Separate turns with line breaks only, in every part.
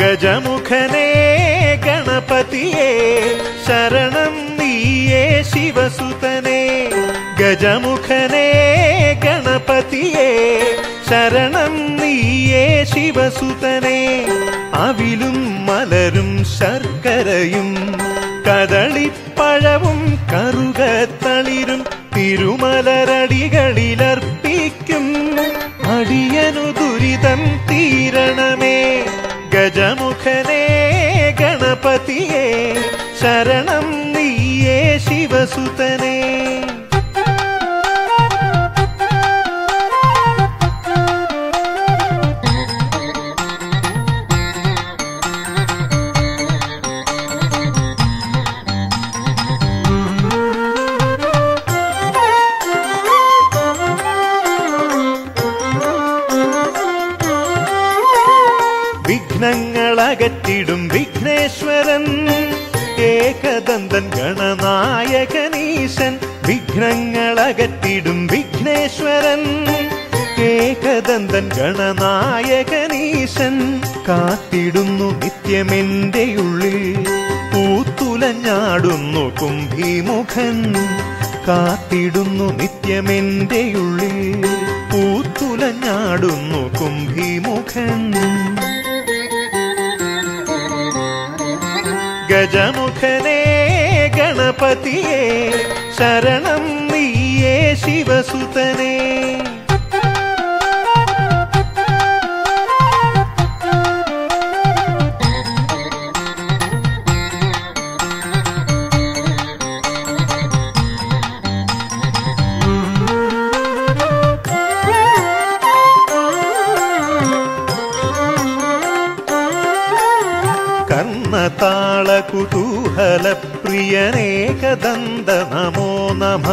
ഗജമുഖനേ ഗണപതിയേ ശരണം നീയേ ശിവസുതനേ ഗജമുഖനേ ഗണപതിയേ ശരണം നീയേ ശിവസുതനേ അവിലും മലരും ശർക്കരയും കദളിപ്പഴവും കറുകത്തളിരും തിരുമലരടികളിലർപ്പിക്കും അടിയനു ദുരിതം തീരണമേ ഗജമുഖനേ ഗണപതിയേ ശരണം നീയേ ശിവസുതനേ വിഘ്നങ്ങളകറ്റിടും വിഘ്നേശ്വരൻ ഏകദന്തൻ ഗണനായകനീശൻ വിഘ്നങ്ങളകറ്റിടും വിഘ്നേശ്വരൻ ഏകദന്തൻ ഗണനായകനീശൻ കാത്തിടുന്നു നിത്യമെന്റെ ഉള്ളിൽ പൂത്തുലഞ്ഞാടുന്നു കുംഭിമുഖൻ കാത്തിടുന്നു നിത്യമെന്റെ ഉള്ളിൽ പൂത്തുലഞ്ഞാടുന്നു കുംഭിമുഖൻ ഗജമുഖനേ ഗണപതിയേ ശരണം നീയേ ശിവസുതനേ കർണതാള കുതൂഹല പ്രിയനേകദന്ത നമോ നമ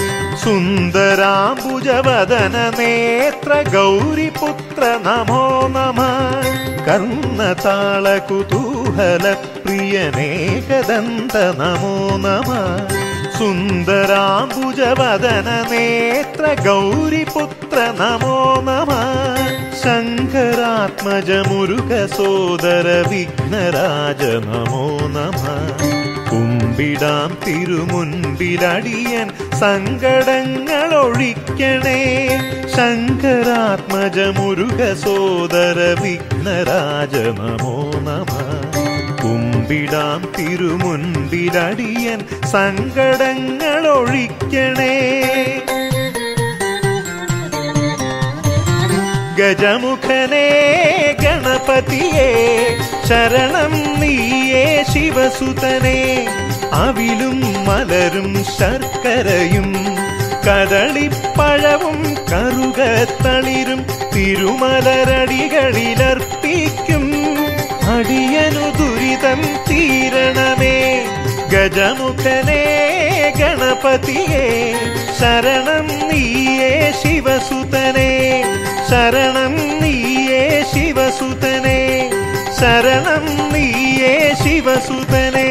സുന്ദരാംബുജവദന നേത്ര ഗൗരിപുത്ര നമോ നമ കർണതാള കുതൂഹല പ്രിയനേകദന്ത നമോ നമ സുന്ദരാംബുജവദന നേത്ര ഗൗരിപുത്ര നമോ നമ ശങ്കരാത്മജ മുരുക സോദര വിഘ്നരാജ നമോ നമ കുമ്പിടാം തിരുമുൻപിലടിയൻ സങ്കടങ്ങൾ ഒഴിക്കണേ ശങ്കരാത്മജ മുരുക സോദര വിഘ്നരാജ നമോ നമ കുമ്പിടാം തിരുമുൻപിലടിയൻ സങ്കടങ്ങൾ ഒഴിക്കണേ ഗജമുഖനേ ഗണപതിയേ ശരണം നീയേ ശിവസുതനേ അവിലും മലരും ശർക്കരയും കദളിപ്പഴവും കറുകത്തളിരും തിരുമലരടികളിലർപ്പിക്കും അടിയനു ദുരിതം തീരണമേ ഗജമുഖനേ ഗണപതിയേ ശരണം നീയേ ശിവസുതനേ ശരണം നീയേ ശിവസുതനേ ശരണം നീയേ ശിവസുതനേ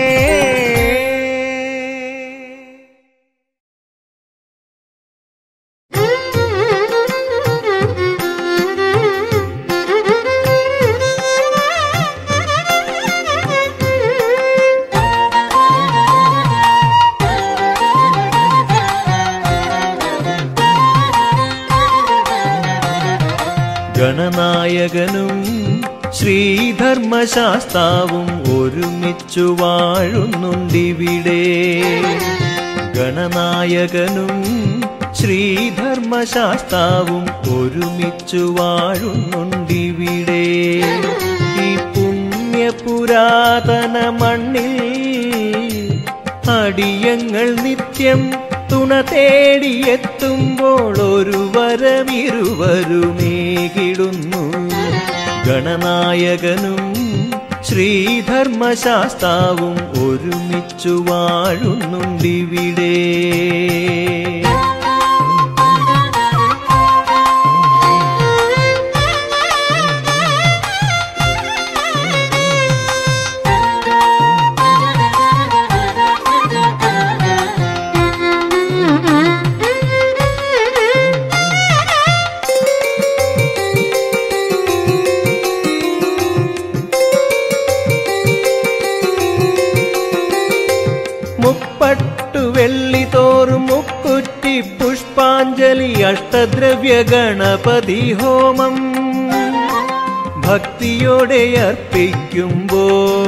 ഗണനായകനും ശ്രീധർമ്മശാസ്താവും ഒരുമിച്ചു വാഴുന്നുണ്ടിവിടെ ഗണനായകനും ശ്രീധർമ്മശാസ്താവും ഒരുമിച്ചു വാഴുന്നുണ്ടിവിടെ ഈ പുണ്യപുരാതന മണ്ണിൽ അടിയങ്ങൾ നിത്യം തുണ തേടിയെത്തുമ്പോൾ ഒരു വരമിരുവരുമേകിടുന്നു ഗണനായകനും ശ്രീധർമ്മശാസ്താവും ഒരുമിച്ചു വാഴുന്നുണ്ടിവിടെ പുഷ്പാഞ്ജലി അഷ്ടദ്രവ്യ ഗണപതി ഹോമം ഭക്തിയോടെ അർപ്പിക്കുമ്പോ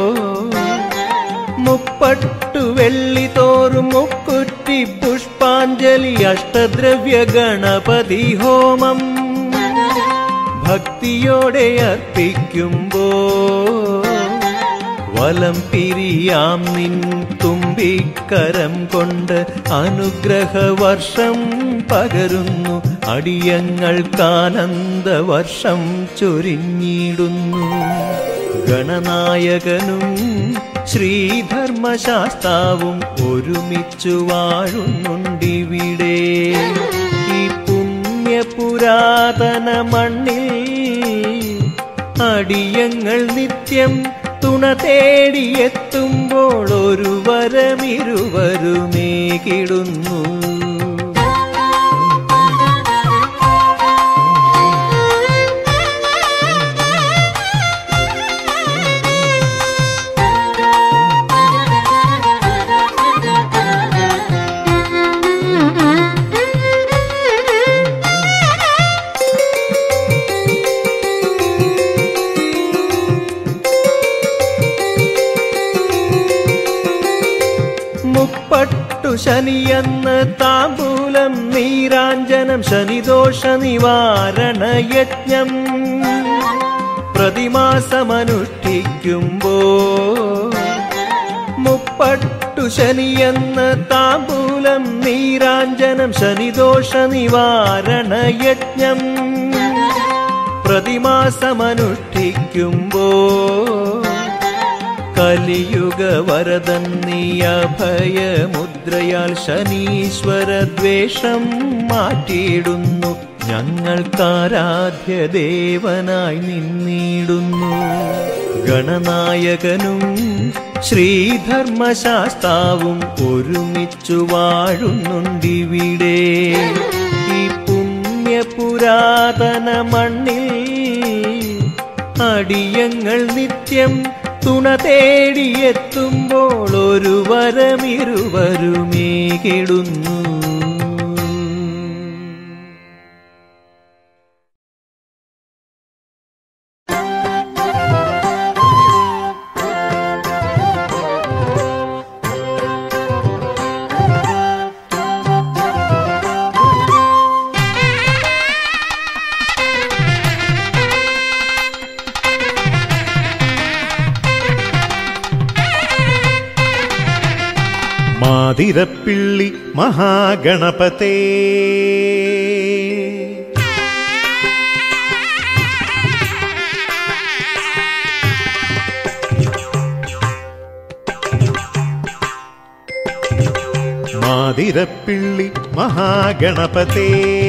മുപ്പട്ടു വെള്ളി തോറും മുക്കുറ്റി പുഷ്പാഞ്ജലി അഷ്ടദ്രവ്യ ഗണപതി ഹോമം ഭക്തിയോടെ അർപ്പിക്കുമ്പോ വലം പിരിയാം നിൻ തുമ്പിക്കരം കൊണ്ട് അനുഗ്രഹവർഷം പകരുന്നു അടിയങ്ങൾക്കാനന്ദവർഷം ചൊരിഞ്ഞിടുന്നു ഗണനായകനും ശ്രീധർമ്മശാസ്താവും ഒരുമിച്ചു വാഴുന്നുണ്ടിവിടെ ഈ പുണ്യപുരാതന മണ്ണിൽ അടിയങ്ങൾ നിത്യം തുണ തേടിയെത്തുമ്പോൾ ഒരു വരമിരുവരുമേ കിടുന്നു മുപ്പട്ടു ശനിയെന്ന് താമ്പൂലം നീരാഞ്ജനം ശനിദോഷ നിവാരണ യജ്ഞം പ്രതിമാസമനുഷ്ഠിക്കുമ്പോ മുപ്പട്ടു ശനിയെന്ന് താമ്പൂലം നീരാഞ്ജനം ശനിദോഷ നിവാരണ യജ്ഞം പ്രതിമാസമനുഷ്ഠിക്കുമ്പോ കലിയുഗ വരദൻ നീ അഭയമുദ്രയാൽ ശനീശ്വര ദ്വേഷം മാറ്റിയിടുന്നു ഞങ്ങൾക്കാരാധ്യ ദേവനായി നിന്നിടുന്നു ഗണനായകനും ശ്രീധർമ്മശാസ്താവും ഒരുമിച്ചു വാഴുന്നുണ്ടിവിടെ ഈ പുണ്യപുരാതന മണ്ണിൽ അടിയങ്ങൾ നിത്യം തുണ തേടിയെത്തുമ്പോൾ ഒരു വരമിരുവരുമേ കെടുന്നു
മാതിരപ്പിള്ളി മഹാഗണപതേ മാതിരപ്പിള്ളി മഹാഗണപതേ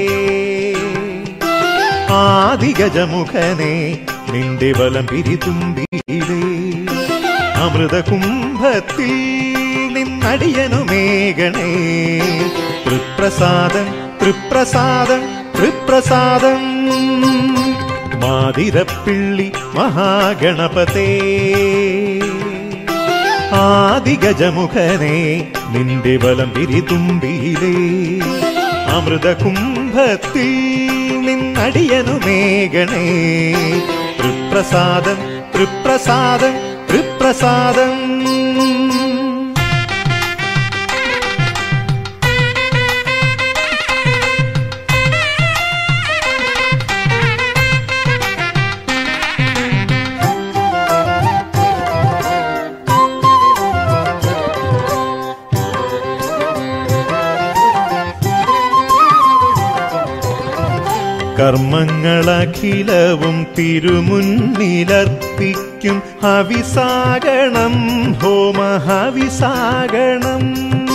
ആദിഗജമുഖനെ നിന്റെ ബലം പിരിതുമ്പിയിലേ അമൃതകുംഭത്തിൽ നിന്നടിയനുമേകണേ തൃപ്രസാദം തൃപ്രസാദം തൃപ്രസാദം മാതിരപ്പിള്ളി മഹാഗണപതേ ആദിഗജമുഖനെ നിന്റെ ബലം പിരിതുമ്പിയിലേ അമൃതകുംഭത്തിൽ നിന്നടിയനുമേകണേ തൃപ്രസാദം തൃപ്രസാദം തൃപ്രസാദം കർമ്മങ്ങളഖിലവും തിരുമുന്നിലർപ്പിക്കും ഹവിസാഗണം ഹോമ ഹവിസാഗണം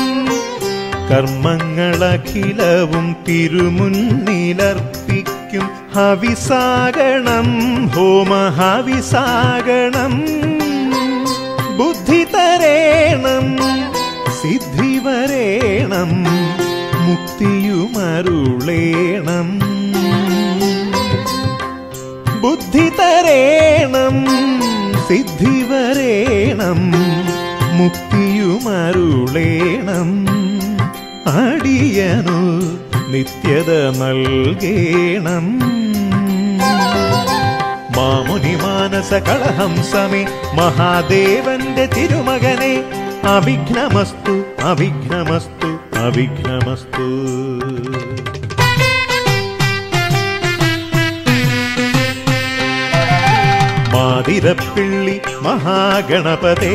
കർമ്മങ്ങളഖിലവും തിരുമുന്നിലർപ്പിക്കും ഹവിസാഗണം ഹോമ ഹവിസാഗണം ബുദ്ധി തരേണം സിദ്ധി വരേണം മുക്തിയുമരുളേണം ബുദ്ധി തരേണം സിദ്ധി വരേണം മുക്തിയുമരുളേണം അടിയനു നിത്യത നൽകേണം മാമുനി മാനസ കളഹംസമേ മഹാദേവന്റെ തിരുമകനെ അവിഘ്നമസ്തു അവിഘ്നമസ്തു അവിഘ്നമസ്തു മാതിരപ്പിള്ളി മഹാഗണപതേ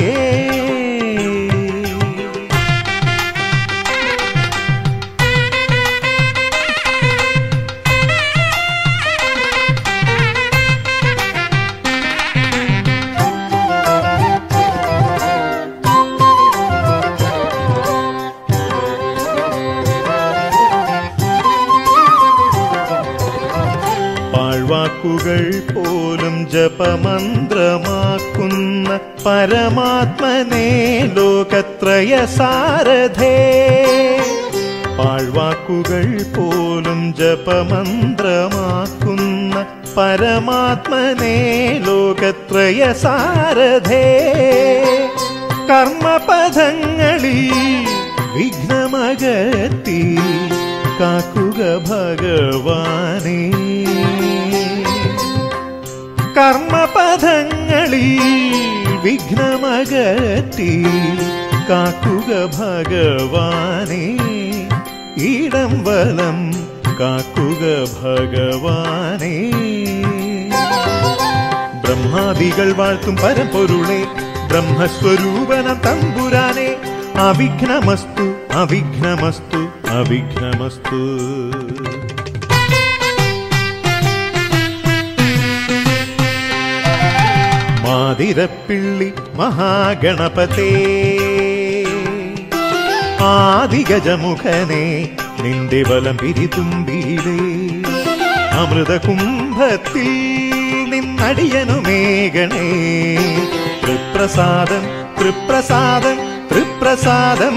പാഴ്വാക്കുകൾ പോലും ജപമന്ത്രമാക്കുന്ന പരമാത്മനെ ലോകത്രയ സാരഥേ പാഴ്വാക്കുകൾ പോലും ജപമന്ത്രമാക്കുന്ന പരമാത്മനെ ലോകത്രയ സാരഥേ കർമ്മപഥങ്ങളിൽ വിഘ്നമകത്തി കാക്കുക ഭഗവാനേ കർമ്മപഥങ്ങളിൽ വിഘ്നമകറ്റി കാക്കുക ഭഗവാനേ ഇടം വലം കാക്കുക ഭഗവാനേ ബ്രഹ്മാദികൾ വാഴ്ത്തും പരമ്പൊരുളെ ബ്രഹ്മസ്വരൂപന തമ്പുരാനെ അവിഘ്നമസ്തു അവിഘ്നമസ്തു അവിഘ്നമസ്തു മാതിരപ്പിള്ളി മഹാഗണപതേ ആദിഗജമുഖനെ നിന്റെ ബലം പിരിതുമ്പീടേ അമൃതകുംഭത്തിൽ നിന്നടിയനുമേകണേ തൃപ്രസാദം തൃപ്രസാദം തൃപ്രസാദം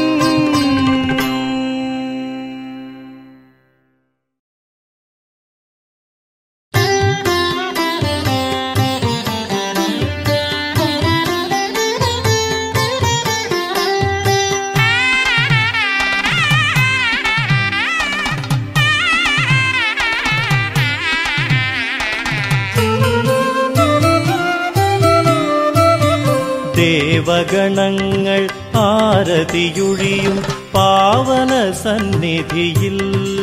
ദേവഗണങ്ങൾ ആരതിയൊഴിയും പാവന സന്നിധിയിൽ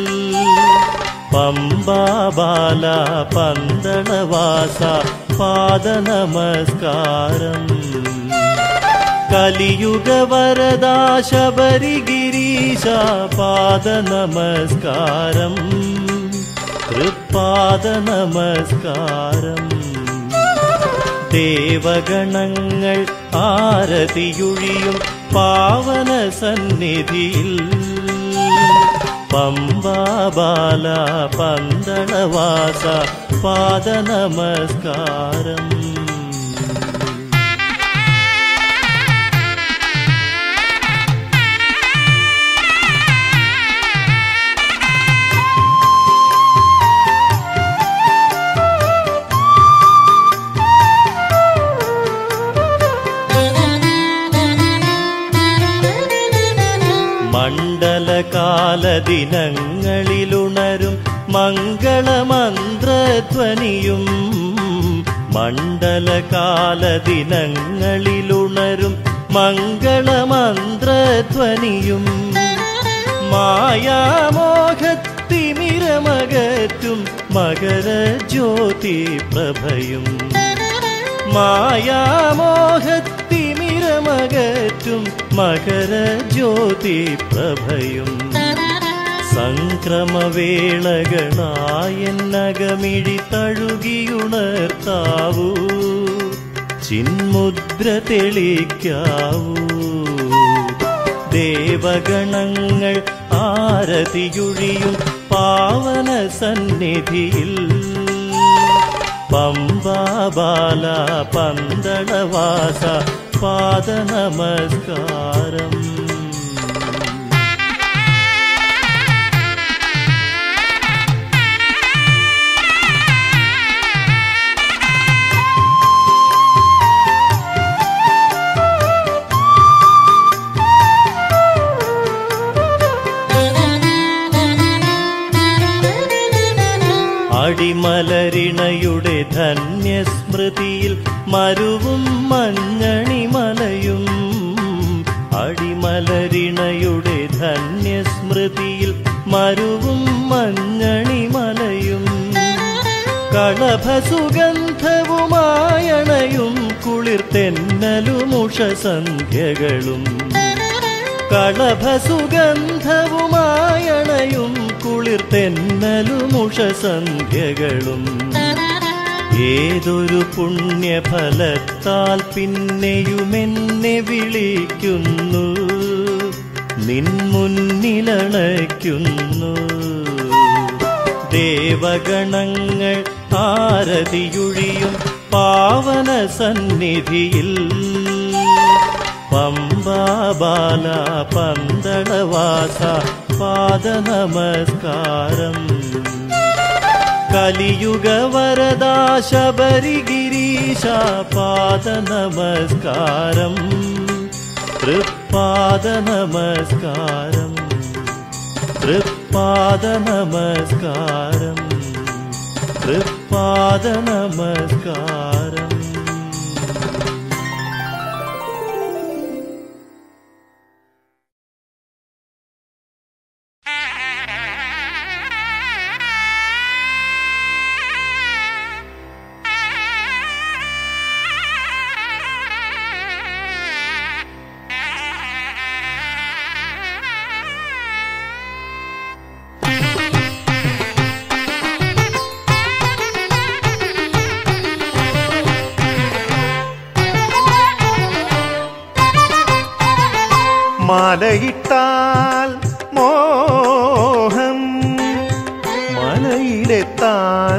പമ്പാബാല പന്തളവാസ പാദനമസ്കാരം കലിയുഗവരദാ ശബരിഗിരീശ പാദനമസ്കാരം തൃപ്പാദനമസ്കാരം ദേവഗണങ്ങൾ ആരതിയൊഴിയും പാവന സന്നിധിയിൽ പമ്പാബാല പന്തളവാസ പാദനമസ്കാരം മണ്ഡലകാലദിനങ്ങളിലുണരും മംഗളമന്ത്രധ്വനിയും മണ്ഡലകാലദിനങ്ങളിലുണരും മംഗളമന്ത്രധ്വനിയും മായാമോഹത്തിമിരമകറ്റും മകരജ്യോതി പ്രഭയും മായാമോഹത്തിമിരമകറ്റും മകരജ്യോതി പ്രഭയും സംക്രമവേളകളായെന്നകമിഴി തഴുകിയുണർത്താവൂ ചിന്മുദ്ര തെളിക്കാവൂ ദേവഗണങ്ങൾ ആരതിയൊഴിയും പാവന സന്നിധിയിൽ പമ്പാബാല പന്തളവാസ പാദനമസ്കാരം അടിമലരിണയുടെ ധന്യസ്മൃതിയിൽ മരുവും മഞ്ഞണിമലയും അടിമലരിണയുടെ ധന്യസ്മൃതിയിൽ മരുവും മഞ്ഞണിമലയും കളഭസുഗന്ധവുമായണയും കുളിർത്തെന്നലുമുഷസന്ധ്യകളും കളഭസുഗന്ധവുമായണയും കുളിർത്തെന്നലുമുഷസന്ധ്യകളും ഏതൊരു പുണ്യഫലത്താൽ പിന്നെയുമെന്നെ വിളിക്കുന്നു നിൻ മുന്നിലണയ്ക്കുന്നു ദേവഗണങ്ങൾ ആരതിയൊഴിയും പാവന സന്നിധിയിൽ പമ്പാബാല പന്തളവാസ പാദനമസ്കാരം കലിയുഗവരദാ ശബരിഗിരീശ പാദനമസ്കാരം തൃപ്പാദനമസ്കാരം തൃപ്പാദനമസ്കാരം തൃപ്പാദനമസ്കാരം
മാലയിട്ടാൽ മോഹം മലയിലെത്താൻ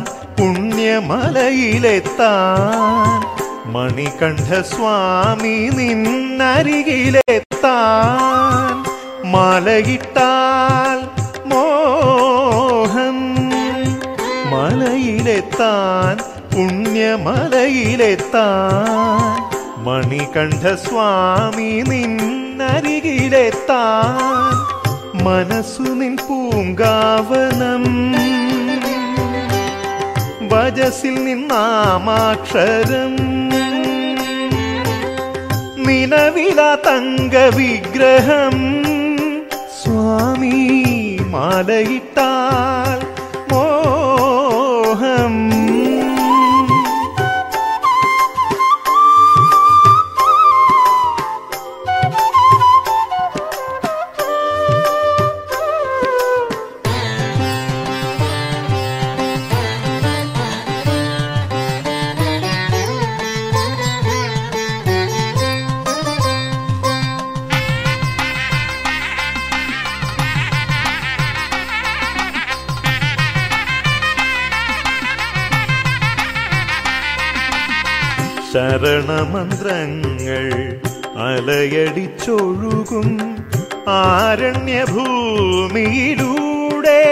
പുണ്യമലയിലെത്താൻ മണികണ്ഠ സ്വാമി നിന്നരികിലെത്താൻ മാലയിട്ടാൽ മോഹം മലയിലെത്താൻ പുണ്യമലയിലെത്താൻ മണികണ്ഠ സ്വാമി നിന്നരികിലെത്താൻ മനസ്സു നിൻ പൂങ്കാവനം വജസിൽ നിന്നാമാക്ഷരം നിലവില തങ്ക വിഗ്രഹം സ്വാമി മാലയിട്ടാൽ മോഹം ശരണമന്ത്രങ്ങൾ അലയടിച്ചൊഴുകും ആരണ്യഭൂമിയിലൂടെ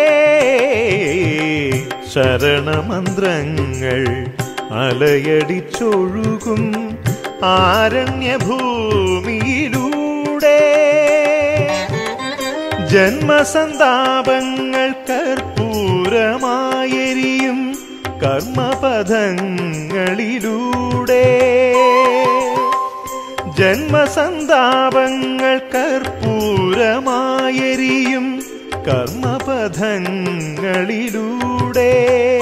ശരണമന്ത്രങ്ങൾ അലയടിച്ചൊഴുകും ആരണ്യഭൂമിയിലൂടെ ജന്മസന്താപങ്ങൾ കർപ്പൂരമായെരിയും കർമ്മപഥങ്ങളിലൂടെ ജന്മസന്താപങ്ങൾ കർപ്പൂരമായെരിയും കർമ്മപഥങ്ങളിലൂടെ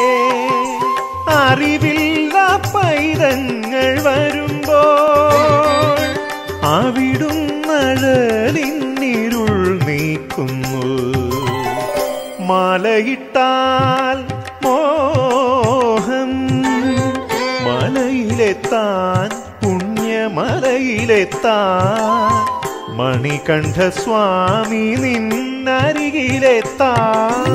അറിവില്ല പൈതങ്ങൾ വരുമ്പോൾ അവിടും നഴലിന്നിരുൾ നീക്കുന്നു മാലയിട്ടാൽ മോഹം മലയിലെത്താൻ പുണ്യമലയിലെത്താൻ മണികണ്ഠ സ്വാമി നിന്നരികിലെത്താൻ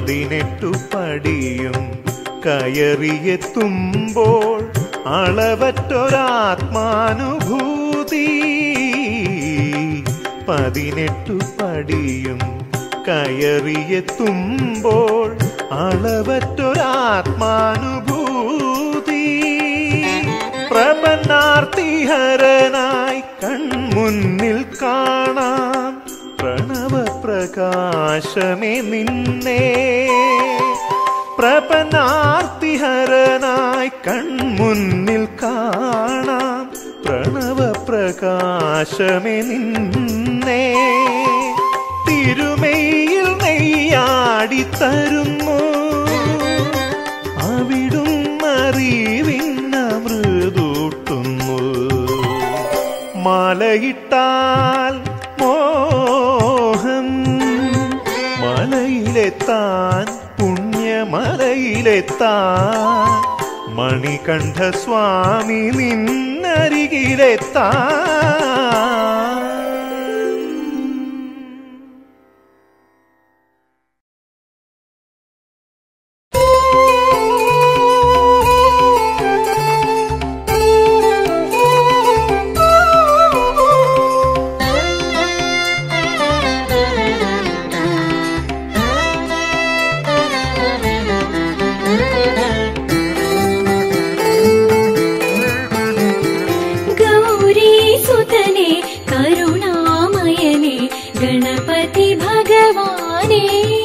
പതിനെട്ടു പടിയും കയറിയെത്തുമ്പോൾ അളവറ്റൊരാത്മാനുഭൂതി പതിനെട്ടു പടിയും കയറിയെത്തുമ്പോൾ അളവറ്റൊരാത്മാനുഭൂതി പ്രപന്നാർത്തിഹരനായി കൺമുന്നിൽ കാണാം പ്രണവപ്രകാശമേ നിന്നെ പ്രപന്നാർത്തിഹരനായി കൺമുന്നിൽ കാണാം പ്രണവപ്രകാശമേ നിന്നെ തിരുമയിൽ നെയ്യാടി തരുന്നു അവിടും അറിവിന്നമൃതൂട്ടുന്നു മലയിട്ടാൽ മോഹം മലയിലെത്താൻ പുണ്യമലയിലെത്താൻ മണികണ്ഠ സ്വാമി നിന്നരികിലെത്താൻ
ഗൗരീസുതനെ കരുണാമയനെ ഗണപതി ഭഗവാനെ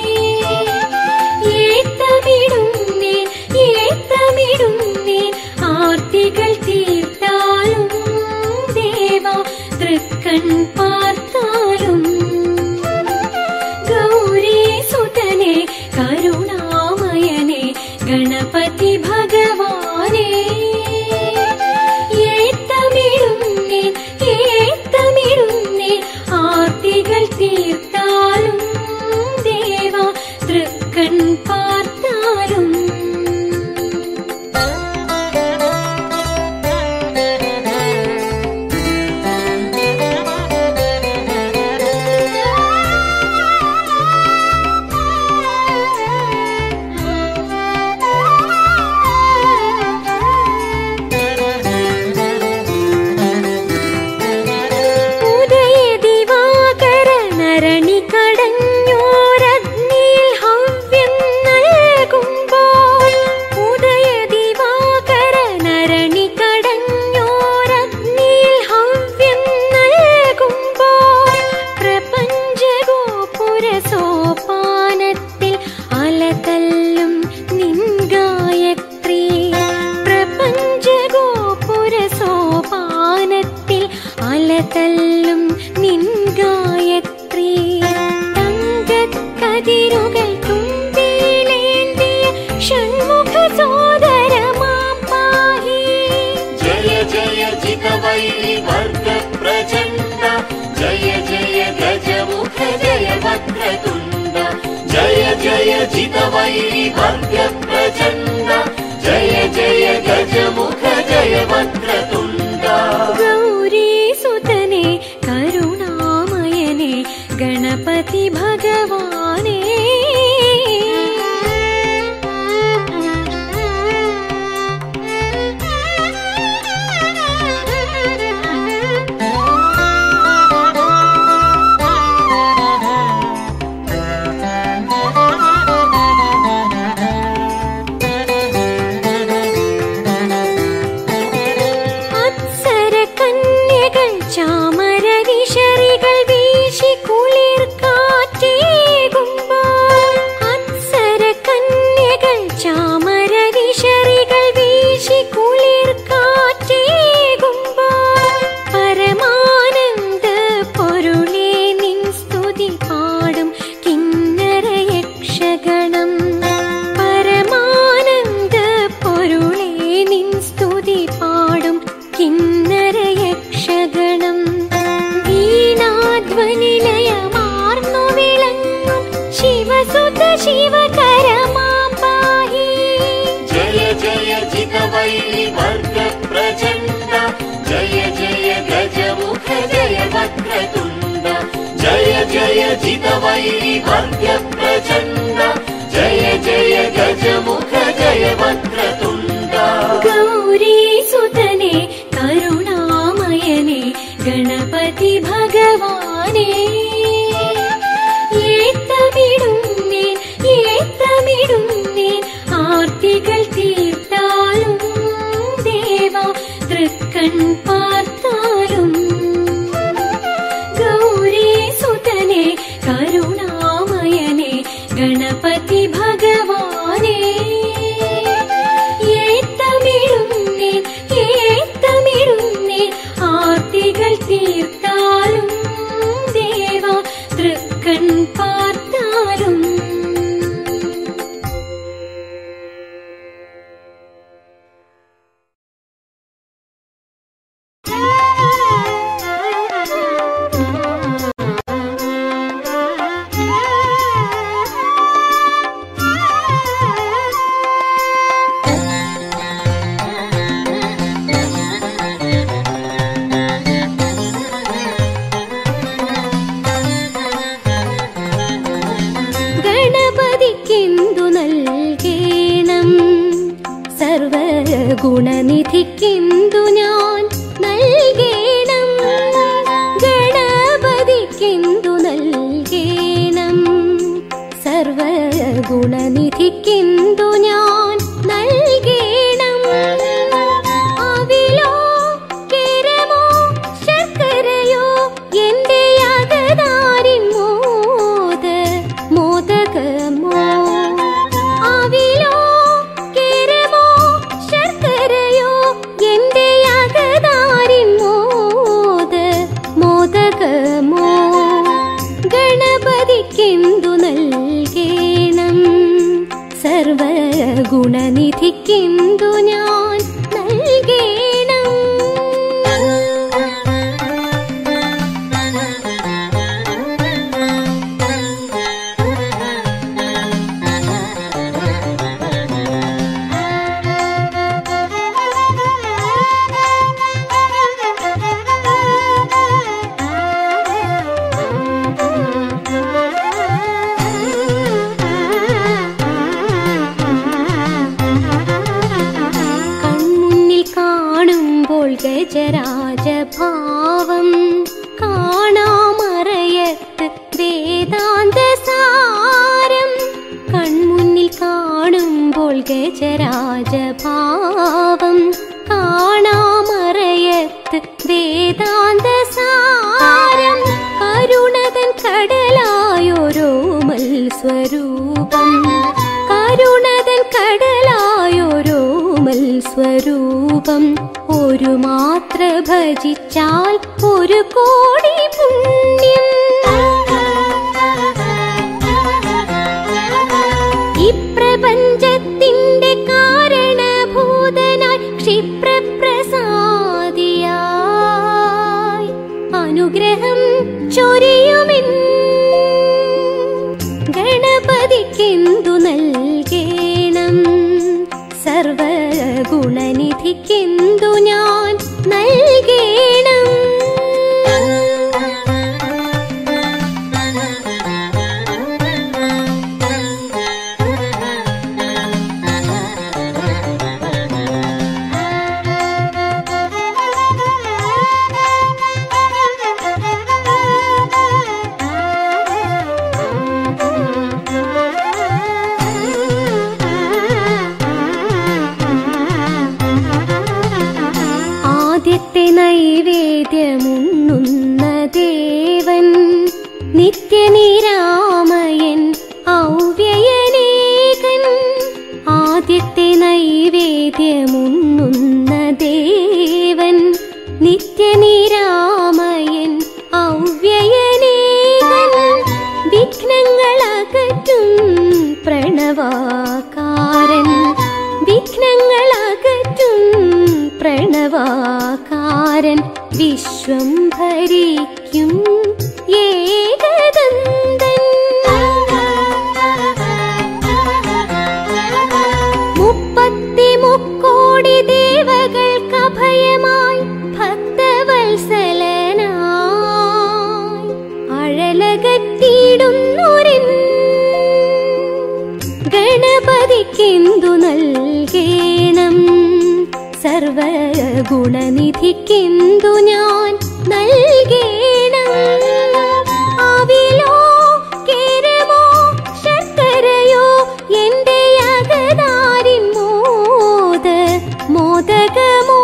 ഏത്തമിടുന്നേ ഏത്തമിടുന്നേ ആർത്തികൾ തീർത്താലും ദേവ തൃക്കൺ പാർത്താലും ഗൗരീസുതനെ കരുണാമയനെ ഗണപതി ഭഗവാനെ ഏത്തമിടുന്നേ ഏത്തമിടുന്നേ ആർത്തികൾ തീർത്താലും ദേവ തൃക്കൺ പാർത്താലും ഉദയദിവാകര നരണി കടഞ്ഞോരഗ്നിയിൽ ഹവ്യം നൽകുമ്പോൾ ഉദയദിവാകര നരണി കടഞ്ഞോരഗ്നിയിൽ ഹവ്യം നൽകുമ്പോൾ പ്രപഞ്ചഗോപുര സോപാനത്തിൽ അലതല്ലും നിൻ ഗായത്രി പ്രപഞ്ചഗോപുര സോപാനത്തിൽ അലതല്ലും നിൻ ഗായത്രി തങ്കക്കതിരുകൾ തുമ്പിലേന്തിയ ഷൺമുഖ സോദരമാം പാഹി
जय जय जितवैरि वर्ग प्रचण्ड जय जय गजमुख जय वक्रतुण्ड जय जय जितवैरि वर्ग प्रचण्ड जय जय गजमुख जय वक्रतुण्ड
ഗൗരീസുതനെ കരുണാമയനെ ഗണപതി ഭഗവാനേ അപ്സര കന്യകൾ ചാമര വിഷറികൾ വീശി കുളിർ കാറ്റേകുമ്പോൾ അപ്സര കന്യകൾ ചാമര വിഷറികൾ വീശി കുളിർ കാറ്റേകുമ്പോൾ പരമാനന്ദ പൊരുളേ നിൻ സ്തുതി പാടും കിന്നര യക്ഷഗണം പരമാനന്ദ പൊരുളേ നിൻ സ്തുതി പാടും കിന്നര യക്ഷഗണം വീണാധ്വനിലയമാർന്നു വിളങ്ങും ശിവസുത ശിവകരമാം പാഹി
जय जय जितवैरि वर्ग प्रचण्ड जय जय गजमुख जय वक्रतुण्ड जय जय जितवैरि वर्ग प्रचण्ड जय जय गजमुख जय वक्रतुण्ड
ഗൗരീ സുതനെ കരുണാമയനെ ഗണപതി ഭഗവാനെ ഏത്തമിടുന്നേൻ ഏത്തമിടുന്നേൻ ആർത്തികൾ തീർത്താലും ദേവ തൃക്കൺ പാർത്താലും ഗൗരീ സുതനെ കരുണാമയനെ ഗണപതി ഭഗവാനെ ഏത്തമിടുന്നേൻ ഏത്തമിടുന്നേൻ ആർത്തികൾ തീർത്താലും ദേവ തൃക്കൺ പാർത്താലും ഗണപതിക്കെന്തു നൽകേണം സർവഗുണനിധിക്കെന്തു ഞാൻ നൽകേണം ഗണപതിക്കെന്തു നൽകേണം സർവഗുണനിധിക്കെന്തു ഞാൻ നൽകേണം അവിലോ കേരമോ ശർക്കരയോ എന്റെ യാഗദാരിൻ മോദ മോദകമോ അവിലോ കേരമോ ശർക്കരയോ എന്റെ യാഗദാരിൻ മോദ മോദകമോ ഗണപതിക്കെന്തു നൽകേണം സർവഗുണനിധിക്കെന്തു ഞാൻ നൽകേണം കൺമുന്നിൽ കാണുമ്പോൾ ഗജരാജഭാവം കാണാമറയത്ത് വേദാന്ത സാരം കൺമുന്നിൽ കാണുമ്പോൾ ഗജരാജഭാവം കാണാമറയത്ത് വേദാന്ത സാരം കരുണതൻ കടലായൊരോമൽ സ്വരൂപം കരുണതൻ കടലായൊരോമൽ സ്വരൂപം ഒരു മാത്ര ഭജിച്ചാൽ ഒരു കോടി പുണ്യം ഈ പ്രപഞ്ചത്തിന്റെ കാരണഭൂതനായി ക്ഷിപ്രപ്രസാദിയായി അനുഗ്രഹം ചൊരിയുമിൻ ഗണപതിക്കെന്തു നൽകേണം സർവഗുണനിധിക്കെന്തു ഞാൻ നൽകേണം ആദ്യത്തെ നൈവേദ്യമുണ്ണുന്ന ദേവൻ നിത്യനിരാമയൻ ഔവ്യയനേകൻ ആദ്യത്തെ നൈവേദ്യമുണ്ണുന്ന ദേവൻ നിത്യനിരാമയൻ ഔവ്യയനേകൻ വിഘ്നങ്ങളകറ്റും പ്രണവാകാരൻ വിഘ്നങ്ങളകറ്റും പ്രണവാകാരൻ വിശ്വം ഭരിക്കും ഏകദന്തൻ മുപ്പത്തി മുക്കോടി ദേവകൾക്ക് അഭയമായി ഭക്തവത്സലനായി അഴലകറ്റിയിടുന്നൊരിൻ സർവഗുണപതിക്കെന്തു നൽകേണം സർവഗുണനിധിക്കെന്തു ഞാൻ നൽകേണം അവിലോ കേരമോ ശർക്കരയോ എന്റെ അകതാരിൻ മോദ മോദകമോ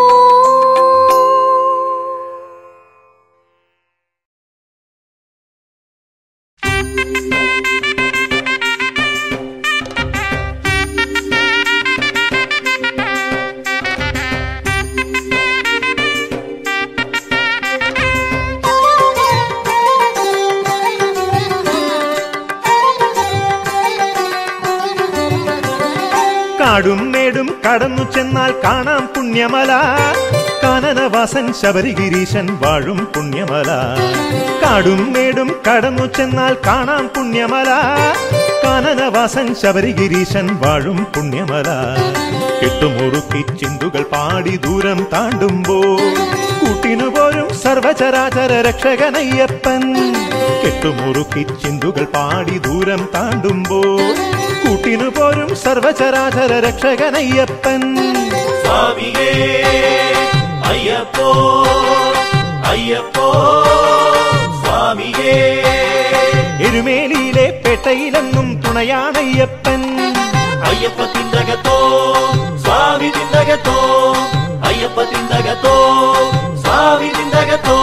കാടും മേടും കടന്നു ചെന്നാൽ കാണാം പുണ്യമല കാനനവാസൻ ശബരിഗിരീശൻ വാഴും പുണ്യമല കാടും മേടും കടന്നു ചെന്നാൽ കാണാം പുണ്യമല കാനനവാസൻ ശബരിഗിരീശൻ വാഴും പുണ്യമല കെട്ടുമുറുക്കി ചിന്തുകൾ പാടി ദൂരം താണ്ടുമ്പോ കൂട്ടിനു പോരും സർവചരാചര രക്ഷകനയ്യപ്പൻ കെട്ടുമുറുക്കി ചിന്തുകൾ പാടി ദൂരം താണ്ടുമ്പോ കൂട്ടിനു പോരും സർവചരാചര രക്ഷകനയ്യപ്പൻ
സ്വാമിയേ അയ്യപ്പോ അയ്യപ്പോ സ്വാമിയേ
എരുമേലിയിലെ പേട്ടയിലെങ്ങും തുണയാണയ്യപ്പൻ
അയ്യപ്പ തിന്തകത്തോ സ്വാമി തിന്തകത്തോ അയ്യപ്പ തിന്തകത്തോ സ്വാമി തിന്തകത്തോ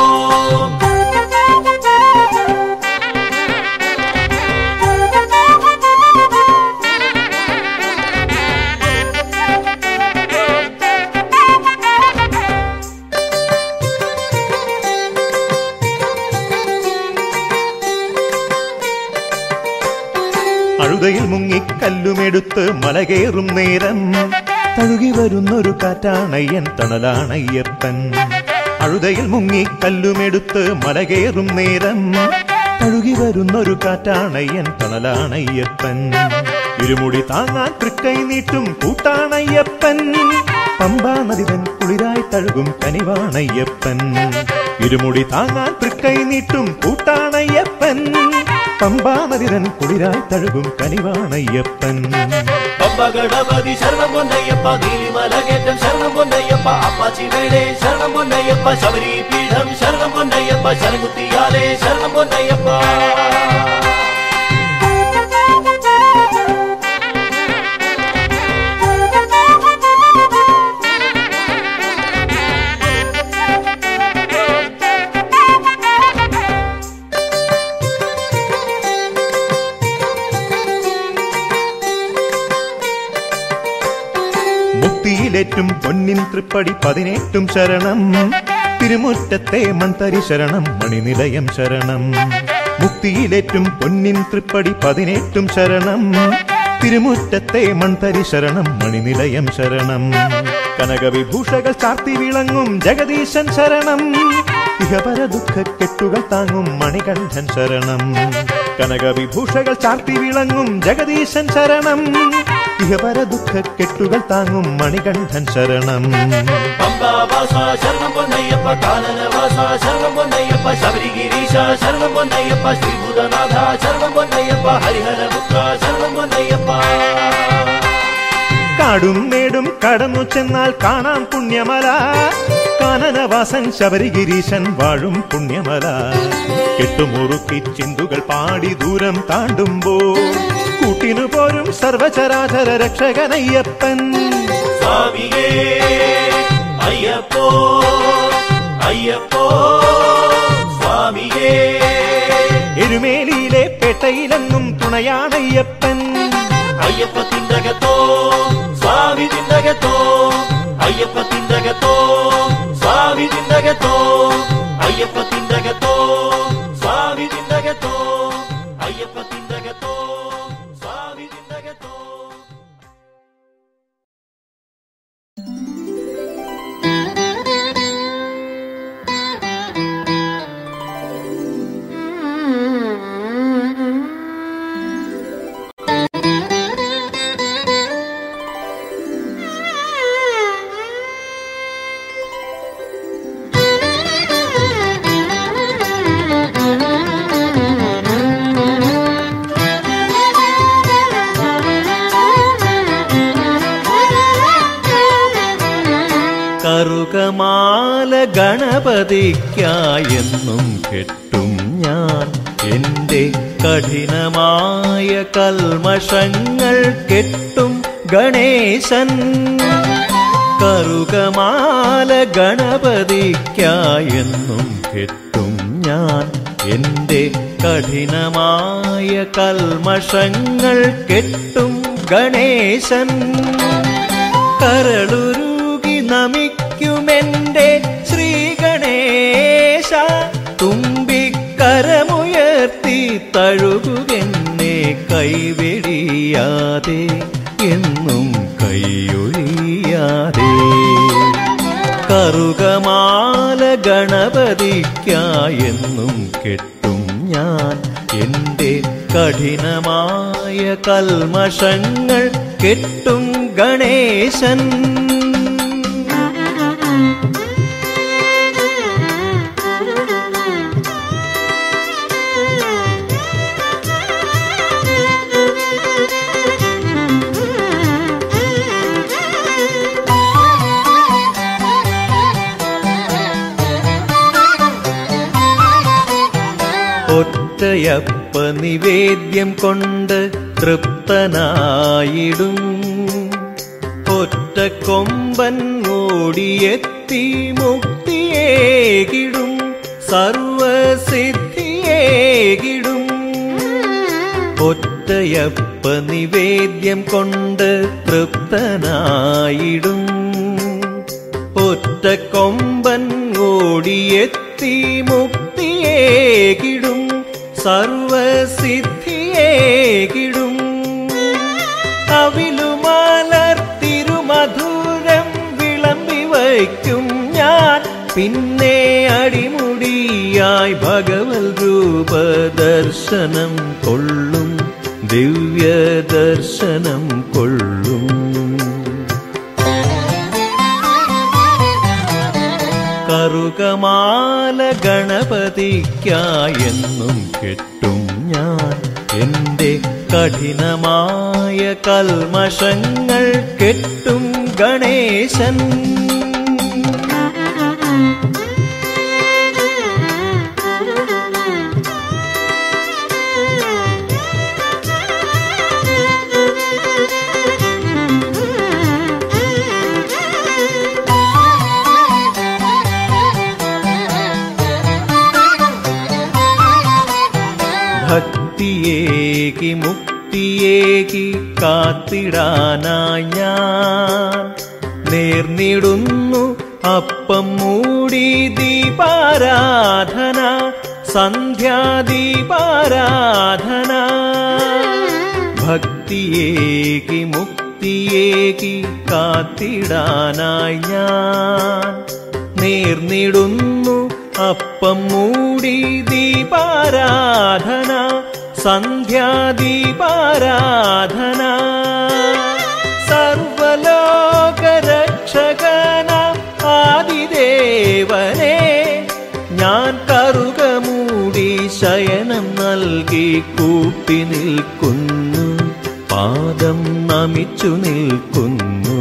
അഴുതയിൽ മുങ്ങി കല്ലുമെടുത്ത് മലകേറും നേരം തഴുകി വരുന്നൊരു കാറ്റാണയ്യൻ തണലാണയ്യപ്പൻ അഴുതയിൽ മുങ്ങി കല്ലുമെടുത്ത് മലകേറും നേരം തഴുകി വരുന്നൊരു കാറ്റാണയ്യൻ തണലാണയ്യപ്പൻ ഇരുമുടി താങ്ങാൻ തൃക്കൈ നീട്ടും കൂട്ടാണയ്യപ്പൻ പമ്പാ നദിതൻ കുളിരായി തഴുകും കനിവാണയ്യപ്പൻ ഇരുമുടി താങ്ങാൻ തൃക്കൈ നീട്ടും കൂട്ടാണയ്യപ്പൻ പമ്പാ നദിതൻ കുളിരായി തഴുകും കനിവാണയ്യപ്പൻ
പമ്പ ഗണപതി ശരണം പൊന്നയ്യപ്പ നീലിമലകേറ്റം ശരണം പൊന്നയ്യപ്പ അപ്പാച്ചിവേടെ ശരണം പൊന്നയ്യപ്പ ശബരി പീഠം ശരണം പൊന്നയ്യപ്പ ശരകുത്തിയാലേ ശരണം പൊന്നയ്യപ്പ
മുക്തിയിലേറ്റും പൊന്നിൻ തൃപ്പടി പതിനെട്ടും ശരണം തിരുമുറ്റത്തെ മൺതരി ശരണം മണിനിലയം ശരണം മുക്തിയിലേറ്റും പൊന്നിൻ തൃപ്പടി പതിനെട്ടും ശരണം തിരുമുറ്റത്തെ മൺതരി ശരണം മണിനിലയം ശരണം കനകവിഭൂഷകൾ ചാർത്തി വിളങ്ങും ജഗദീശൻ ശരണം ഇഹപര ദുഃഖ കെട്ടുകൾ താങ്ങും മണികണ്ഠൻ ശരണം കനകവിഭൂഷകൾ ചാർത്തി വിളങ്ങും ജഗദീശൻ ശരണം ഇഹപര ദുഃഖ കെട്ടുകൾ താങ്ങും മണികണ്ഠൻ ശരണം
പമ്പാവാസ ശരണം പൊന്നയ്യപ്പ കാനനവാസ ശരണം പൊന്നയ്യപ്പ ശബരിഗിരീശ ശരണം പൊന്നയ്യപ്പ ശ്രീഭൂതനാഥ ശരണം പൊന്നയ്യപ്പ ഹരിഹരപുത്ര ശരണം പൊന്നയ്യപ്പ
കാടും മേടും കടന്നു ചെന്നാൽ കാണാം പുണ്യമല കാനനവാസൻ ശബരിഗിരീശൻ വാഴും പുണ്യമല കെട്ടുമുറുക്കി ചിന്തുകൾ പാടി ദൂരം താണ്ടുമ്പോ കൂട്ടിനു പോരും സർവചരാചര രക്ഷകനയ്യപ്പൻ
സ്വാമിയേ അയ്യപ്പോ അയ്യപ്പോ സ്വാമിയേ
എരുമേലിയിലെ പേട്ടയിലെങ്ങും തുണയാണയ്യപ്പൻ
അയ്യപ്പ തിന്തകത്തോ സ്വാമി തിന്തകത്തോ അയ്യപ്പ തിന്തകത്തോ സ്വാമി തിന്തകത്തോ അയ്യപ്പ തിന്തകത്തോ സ്വാമി തിന്തകത്തോ അയ്യപ്പ തിന്തകത്തോ സ്വാമി തിന്തകത്തോ
Thank you.
കറുകമാല ഗണപതിക്കായെന്നും കെട്ടും ഞാൻ എന്റെ കഠിനമായ കൽമഷങ്ങൾ കെട്ടും ഗണേശൻ കറുകമാല ഗണപതിക്കായെന്നും കെട്ടും ഞാൻ എന്റെ കഠിനമായ കൽമഷങ്ങൾ കെട്ടും ഗണേശൻ കരളുരുകി നമിക്കുമെന്റെ ശ്രീ ഗണേശ തുമ്പിക്കരമുയർത്തി തഴുകുകെന്നെ കൈവെടിയാതെ എന്നും കൈയൊഴിയാതെ കറുകമാല ഗണപതിക്കായെന്നും കെട്ടും ഞാൻ എന്റെ കഠിനമായ കൽമഷങ്ങൾ കെട്ടും ഗണേശൻ ഒറ്റയപ്പ നിവേദ്യം കൊണ്ട് തൃപ്തനായിടും ഒറ്റ കൊമ്പൻ ഓടിയെത്തി മുക്തിയേകിടും സർവസിദ്ധിയേകിടും ഒറ്റയപ്പ നിവേദ്യം കൊണ്ട് തൃപ്തനായിടും ഒറ്റ കൊമ്പൻ ഓടിയെത്തി മുക്തിയേകിടും സർവസിദ്ധിയേകിടും അവിലുമലർ തിരുമധുരം വിളമ്പി വയ്ക്കും ഞാൻ പിന്നെ അടിമുടിയായി ഭഗവൽ രൂപദർശനം കൊള്ളും ദിവ്യ ദർശനം കൊള്ളും കറുകമാല ഗണപതിക്കായെന്നും കെട്ടും ഞാൻ എന്റെ കഠിനമായ കൽമഷങ്ങൾ കെട്ടും ഗണേശൻ ഭക്തിയേകി മുക്തിയേകി കാത്തിടാനായി ഞാൻ നേർന്നിടുന്നു അപ്പം മൂടി ദീപാരാധന സന്ധ്യാദീപാരാധന ഭക്തിയേകി മുക്തിയേകി കാത്തിടാനായി ഞാൻ നേർന്നിടുന്നു അപ്പം മൂടി ദീപാരാധന സന്ധ്യാദീപാരാധന സർവലോകരക്ഷകന ആദിദേവനെ ഞാൻ കറുകമൂടി ശയനം നൽകി കൂട്ടി നിൽക്കുന്നു പാദം നമിച്ചു നിൽക്കുന്നു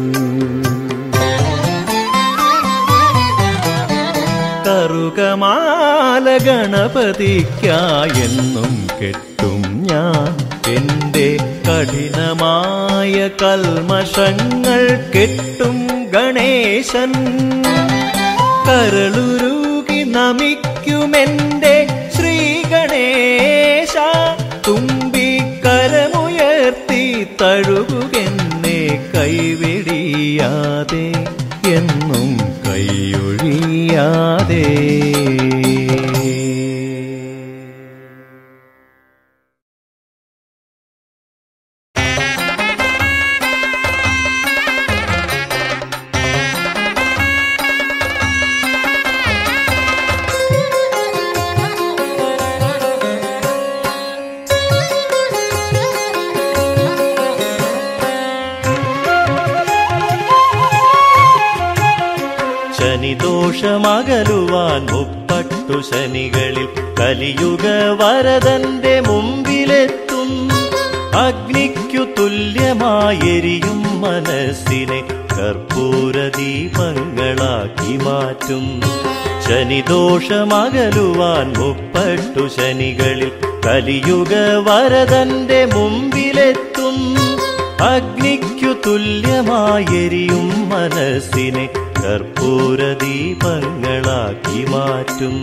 കറുകമാല ഗണപതിക്കായെന്നും കെട്ടും ഞാൻ എന്റെ കഠിനമായ കൽമഷങ്ങൾ കെട്ടും ഗണേശൻ കരളുരുകി നമിക്കുമെന്റെ ശ്രീ ഗണേശ തുമ്പിക്കരമുയർത്തി തഴുകുകെന്നെ കൈവെടിയാതെ എന്നും കൈയൊഴിയാതെ
ശനിദോഷമകലുവാൻ മുപ്പട്ടു ശനികളിൽ കലിയുഗ വരദന്റെ മുമ്പിലെത്തും അഗ്നിക്കു തുല്യമായെരിയും മനസ്സിനെ
കർപ്പൂര ദീപങ്ങളാക്കി മാറ്റും ശനിദോഷമകലുവാൻ മുപ്പട്ടു ശനികളിൽ കലിയുഗ വരതന്റെ മുമ്പിലെത്തും അഗ്നിക്കു തുല്യമായെരിയും മനസ്സിനെ കർപ്പൂര ദീപങ്ങളാക്കി മാറ്റും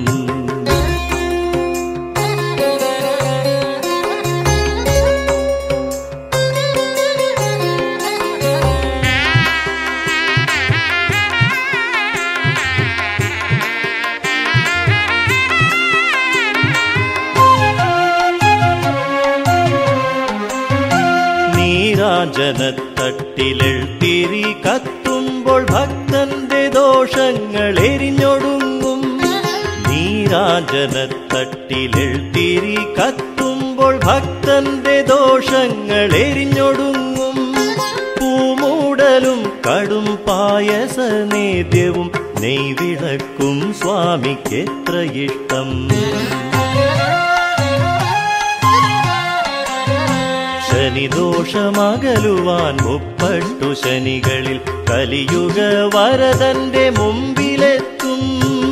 നീരാജനത്തട്ടിലെഴുത്തിരി കത്തുമ്പോൾ ഭക്തന്റെ ദോഷങ്ങൾ എരിഞ്ഞൊടുങ്ങും നീരാജനത്തട്ടിലെഴുത്തിരി കത്തുമ്പോൾ ഭക്തന്റെ ദോഷങ്ങൾ എരിഞ്ഞൊടുങ്ങും പൂമൂടലും കടും പായസ നേദ്യവും നെയ്വിളക്കും സ്വാമിക്കെത്ര ഇഷ്ടം ശനിദോഷമകലുവാൻ മുപ്പട്ടു ശനികളിൽ കലിയുഗ വരതന്റെ മുമ്പിലെത്തും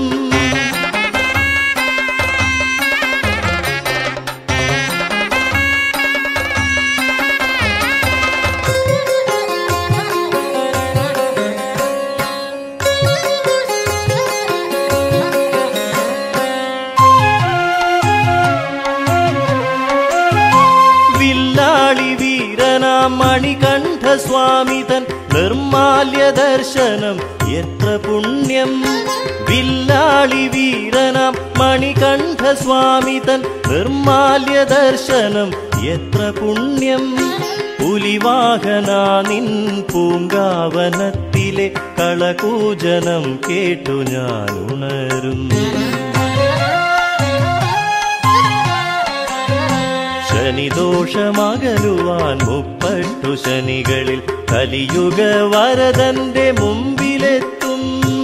വില്ലാളി വീരനാം മണികണ്ഠ സ്വാമി തൻ നിർമാല്യ ദർശനം എത്ര പുണ്യം വില്ലാളി വീരനാം മണികണ്ഠ സ്വാമി തൻ നിർമാല്യ ദർശനം എത്ര പുണ്യം പുലിവാഹനാ നിൻ പൂങ്കാവനത്തിലെ കളകൂജനം കേട്ടു ഞാൻ ഉണരുന്നു ശനിദോഷമകലുവാൻ മുപ്പട്ടു ശനികളിൽ കലിയുഗ വരതന്റെ മുമ്പിലെത്തും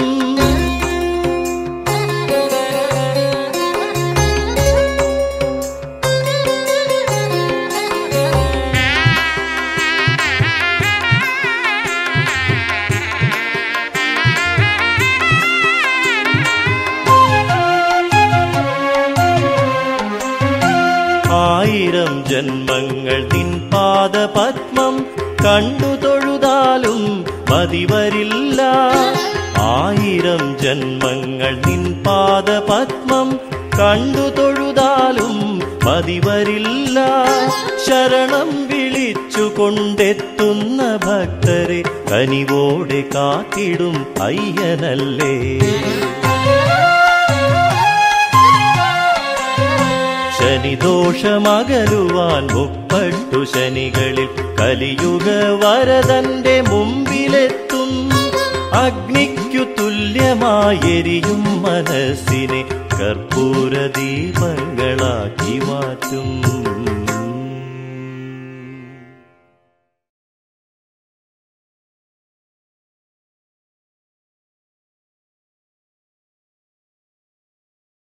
ആയിരം ജന്മങ്ങൾ നിൻ പാദപത്മം കണ്ടു തൊഴുതാലും മതിവരില്ല ആയിരം ജന്മങ്ങൾ നിൻ പാദപത്മം കണ്ടു തൊഴുതാലും മതിവരില്ല ശരണം വിളിച്ചു കൊണ്ടെത്തുന്ന ഭക്തരെ കനിവോടെ കാത്തിടും അയ്യനല്ലേ ശനിദോഷമകലുവാൻ മുപ്പട്ടു ശനികളിൽ കലിയുഗ വരതന്റെ മുമ്പിലെത്തും അഗ്നിക്കു തുല്യമായെരിയും മനസ്സിനെ കർപ്പൂര ദീപങ്ങളാക്കി മാറ്റും